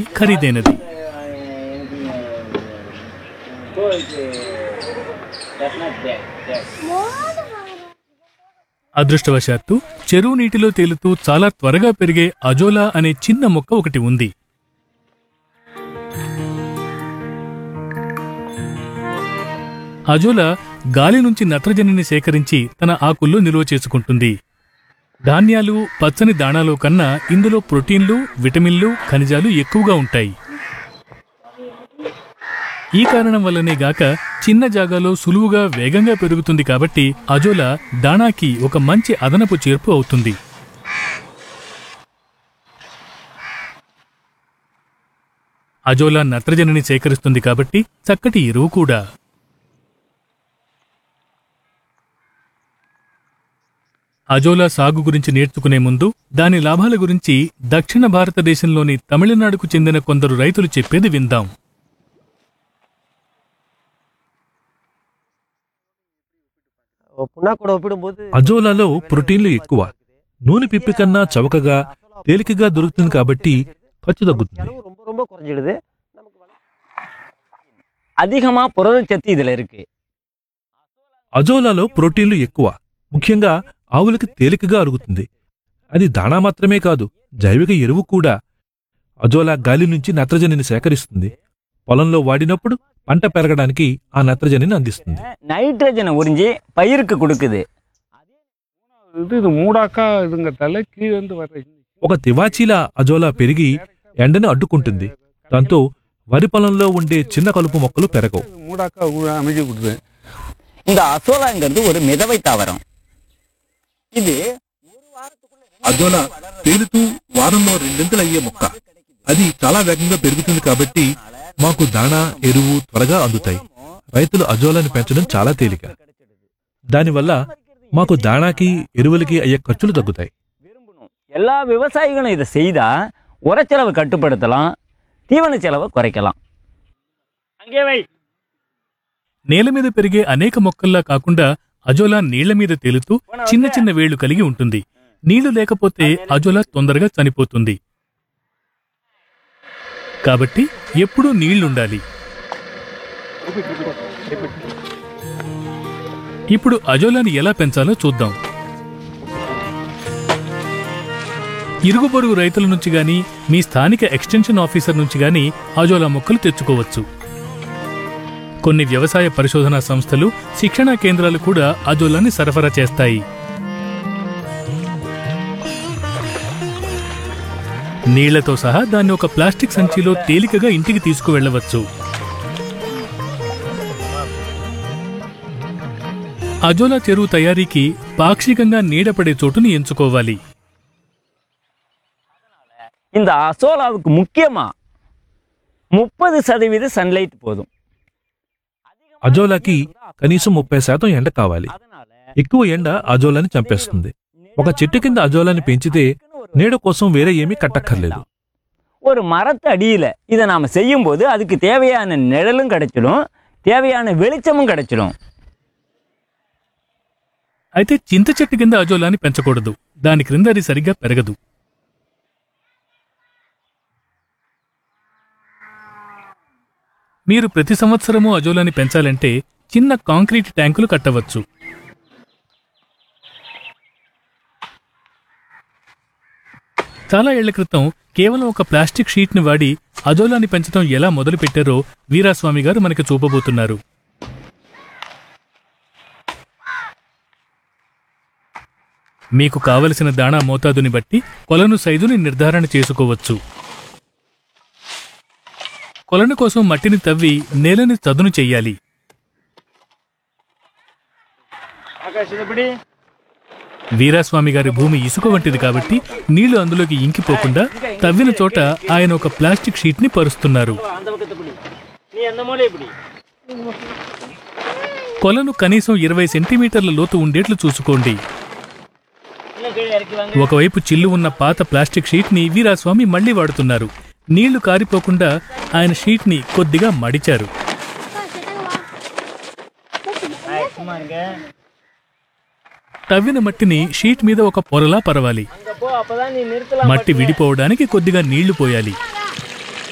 ఖరీదైనది అదృష్టవశాత్తు చెరువు నీటిలో తేలుతూ చాలా త్వరగా పెరిగే అజోలా అనే చిన్న మొక్క ఒకటి ఉంది అజోలా గాలి నుంచి నత్రజనిని సేకరించి తన ఆకుల్లో నిల్వ చేసుకుంటుంది ధాన్యాలు పచ్చని దాణాలో కన్నా ఇందులో ప్రోటీన్లు విటమిన్లు ఖనిజాలు ఎక్కువగా ఉంటాయి ఈ కారణం వల్లనే గాక చిన్న జాగాలో సులువుగా వేగంగా పెరుగుతుంది కాబట్టి అజోలా దాణాకి ఒక మంచి అదనపు చేర్పు అవుతుంది అజోలా నత్రజనిని సేకరిస్తుంది కాబట్టి చక్కటి ఎరువు కూడా అజోలా సాగు గురించి నేర్చుకునే ముందు దాని లాభాల గురించి దక్షిణ భారతదేశంలోని తమిళనాడుకు చెందిన కొందరు రైతులు చెప్పేది విందాం புண்ணாக்கூட ஒப்பிடும்போது అజోలాలో ప్రోటీన్లు ఎక్కువ నూనె పిప్పి కన్నా చవకగా తేలికగా దొరుకుతుంది కాబట్టి ఖర్చు తగ్గుతుంది செலவு ரொம்ப ரொம்ப குறைஞ்சிடுது நமக்கு வள- அதிகமா புரதச்சத்து இதுல இருக்கு అజోలాలో ప్రోటీన్లు ఎక్కువ ముఖ్యంగా ఆవులకి తేలికగా అరుగుతుంది అది దాణా మాత్రమే కాదు జైవిక ఎరువు కూడా అజోలా గాలి నుంచి నత్రజనిని సేకరిస్తుంది పొలంలో వాడినప్పుడు పంట పెరగడానికి ఆ నత్రజనిని అందిస్తుంది நைட்ரஜனை உறிஞ்சி பயிருக்கு கொடுக்குது இது இது மூடாக்கா இதுங்க தலை கீழே இருந்து வர்ற ఒక తివాచీలా అజోలా పెరిగి ఎండను అడ్డుకుంటుంది దాంతో వరి పొలంలో ఉండే చిన్న కలుపు మొక్కలు పెరగవు மூடாக்கா உ- அமைச்சு கொடுது இந்த அசோலாங்கிறது ஒரு மிதவை தாவரம் இது అజోలా తేలుతూ వారంలో రెండింతలు అయ్యే మొక్క అది చాలా వేగంగా పెరుగుతుంది కాబట్టి మాకు దాణా ఎరువు త్వరగా అందుతాయి రైతులు అజోలాని పెంచడం చాలా తేలిక దానివల్ల మాకు దాణాకి ఎరువులకి అయ్యే ఖర్చులు తగ్గుతాయి விரும்பணும் எல்லா விவசாயிகளும் இதை செய்தா உரச்செலவு கட்டுப்படுத்தலாம் தீவன செலவை குறைக்கலாம் அங்கே வை నేల మీద పెరిగే అనేక మొక్కల్లా కాకుండా అజోలా నీళ్ల మీద తేలుతూ చిన్న చిన్న వేళ్లు కలిగి ఉంటుంది నీళ్లు లేకపోతే అజోలా తొందరగా చనిపోతుంది కాబట్టి ఎప్పుడూ నీళ్లుండాలి ఇప్పుడు అజోలాని ఎలా పెంచాలో చూద్దాం ఇరుగు పొరుగు రైతుల నుంచి గాని మీ స్థానిక ఎక్స్టెన్షన్ ఆఫీసర్ నుంచి గాని అజోలా మొక్కలు తెచ్చుకోవచ్చు కొన్ని వ్యవసాయ పరిశోధనా సంస్థలు శిక్షణా కేంద్రాలు కూడా అజోలాని సరఫరా చేస్తాయి నీళ్లతో సహా దాన్ని ఒక ప్లాస్టిక్ సంచిలో తేలికగా ఇంటికి తీసుకువెళ్లవచ్చు అజోలా చెరువు తయారీకి పాక్షికంగా నీడపడే చోటుని ఎంచుకోవాలి இந்த அசோலாவுக்கு முக்கியமா முப்பது சதவீத சன்லைட் போதும் అజోలాకి కనీసం ముప్పై శాతం ఎండ కావాలి அதனால ఎక్కువ ఎండ అజోలాని చంపేస్తుంది ఒక చెట్టు కింద అజోలాని పెంచితే నీడ కోసం వేరే ఏమీ కట్టక్కర్లేదు ஒரு மரத்து அடியில இதை நாம செய்யும்போது அதுக்கு தேவையான நிழலும் கிடைச்சிடும் தேவையான வெளிச்சமும் கிடைச்சிடும் అయితే చింత చెట్టు కింద అజోలాని పెంచకూడదు దాని క్రింద అది సరిగ్గా పెరగదు మీరు ప్రతి సంవత్సరము అజోలాని పెంచాలంటే చిన్న కాంక్రీట్ ట్యాంకులు కట్టవచ్చు చాలా ఏళ్ల క్రితం కేవలం ఒక ప్లాస్టిక్ షీట్ని వాడి అజోలాని పెంచడం ఎలా మొదలుపెట్టారో వీరాస్వామి గారు మనకి చూపబోతున్నారు మీకు కావలసిన దాణా మోతాదుని బట్టి కొలను సైజుని నిర్ధారణ చేసుకోవచ్చు కొలను కోసం మట్టిని తవ్వి నేలని చదును చెయ్యాలి వీరాస్వామి గారి భూమి ఇసుక వంటిది కాబట్టి నీళ్లు అందులోకి ఇంకిపోకుండా తవ్విన చోట ఆయన ఒక ప్లాస్టిక్ షీట్ ని పరుస్తున్నారు நீ அந்த மூலை இப்படி కొలను కనీసం ఇరవై సెంటీమీటర్ల లోతు ఉండేట్లు చూసుకోండి இன்னும் கீழே இறக்கி வாங்க ఒకవైపు చిల్లు ఉన్న పాత ప్లాస్టిక్ షీట్ ని వీరాస్వామి మళ్లీ వాడుతున్నారు నీళ్లు కారిపోకుండా ఆయన షీట్ ని కొద్దిగా మడిచారు சும்மா இருங்க తవ్విన మట్టిని షీట్ మీద ఒక పొరలా పరవాలి அங்க போ அப்பதான் நீ நிறுத்தலாம் మట్టి విడిపోవడానికి కొద్దిగా నీళ్లు పోయాలి